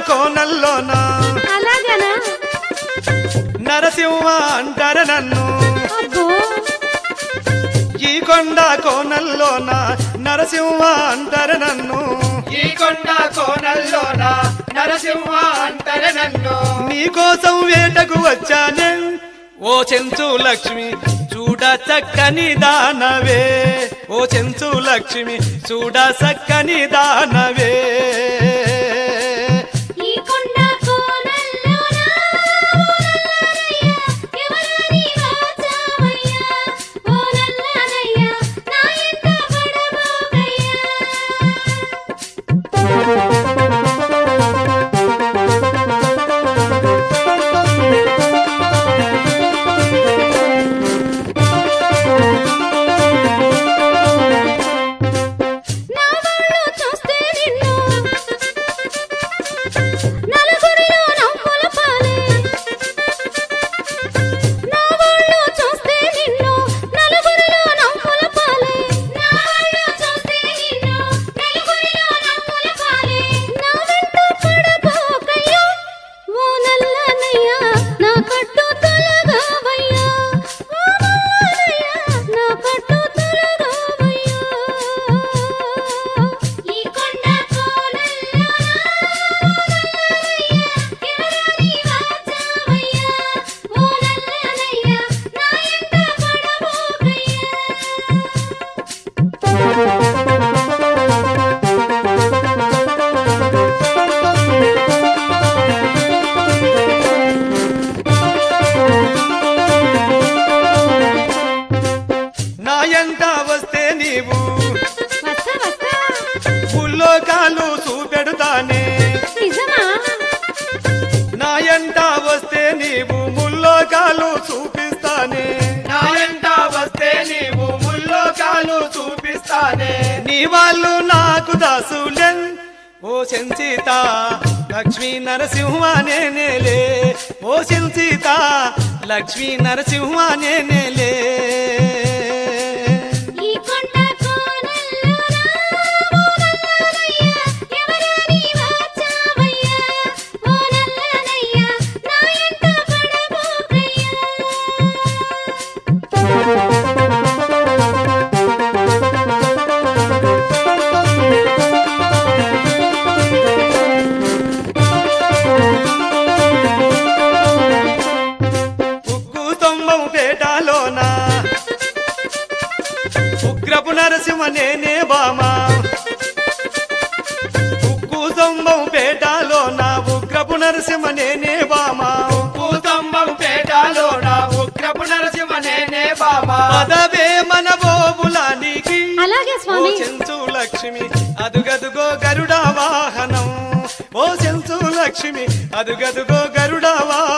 కోనల్లోన అలాగనా నరసింహ అంటారు నన్ను అబ్బో ఈ కొండ కోనల్లోన నరసింహ అంటారు నన్ను ఈ కొండ కోనల్లోన నరసింహ అంటారు నన్ను నీకోసం వేటకు వచ్చానే ఓ చెంచు లక్ష్మి చూడ చక్కని దానవే ఓ చెంచు లక్ష్మి చూడ చక్కని దానవే ఈ కొండ కోనల్లోన ఓ నల్లనయ్య, ఎవరని వాచావయ్యా? ఓ నల్లనయ్య, నా ఎంట పడబోకయ్యా. నా వాళ్ళు చూస్తే నిన్ను నలుగురిలో నవ్వుల పాలే నా వాళ్ళు చూస్తే నిన్ను నలుగురిలో నవ్వుల పాలే నా వాళ్ళు చూస్తే నిన్ను నలుగురిలో నవ్వుల పాలే నా వెంట పడబోకయ్యా ఓ నల్లనయ్య నా కట్టు తొలగవయ్యా ఓ నల్లనయ్య నా కట్టు తొలగవయ్యా ఈ కొండ కోనల్లోన ఎవరని వాచావయ్యా ఓ నల్లనయ్య నా ఎంట పడబోకయ్యా నా ఎంట వస్తే నీవు వస్తా వస్తా పుల్లో కాలు చూపెడుతానే నిజమా నా ఎంట వస్తే నీవు ముల్లో కాలు చూపిస్తానే నా ఎంట వస్తే నీవు ముల్లోకాలు చూపిస్తానే నీ వాళ్ళు నాకు దాసులెన్ ఓ సంచిత లక్ష్మీ నరసింహ నేనేలే ఓ సంచిత లక్ష్మీ నరసింహ నేనేలే ఈ కొండ కోనల్లోన ఓ నల్లనయ్య ఎవరని వాచావయ్యా ఓ నల్లనయ్య నా ఎంట పడబోకయ్యా ఉక్కు తొంభం పేటలోన ఉగ్రపు నరసింహ నేనే బామా ఉక్కు తొంభం పేటలోన ఉగ్రపు నరసింహ నేనే బామా భూతంబం పేటలోన ఉగ్రపు నరసింహ నేనే బాబా పదవే మన బోబులానికి అలాగే ఓ స్వామి చెంచు లక్ష్మి అదుగదుగో గరుడ వాహనం ఓ చెంచు లక్ష్మి అదుగదుగో గరుడ వాహనం